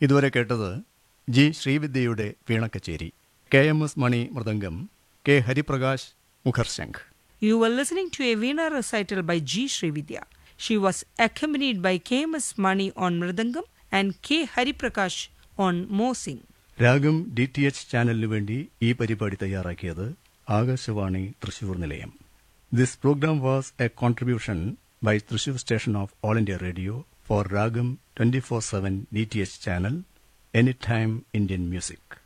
ഇതുവരെ കേട്ടത് ജി ശ്രീവിദ്യയുടെ വീണക്കച്ചേരി കെ എം എസ് മണി മൃദംഗം കെ ഹരിപ്രകാശ് മുഖർശംഖ് You were listening to a Veena recital by G. Srividya. She was accompanied by KMS Mani on Mridangam and K. Hariprakash on Mosing. Raagam D T H ചാനലിനു വേണ്ടി ഈ പരിപാടി തയ്യാറാക്കിയത് ആകാശവാണി തൃശൂർ നിലയം this programme was a contribution by Thrissur station of All India Radio for Raagam twenty four seven D T H channel any time Indian music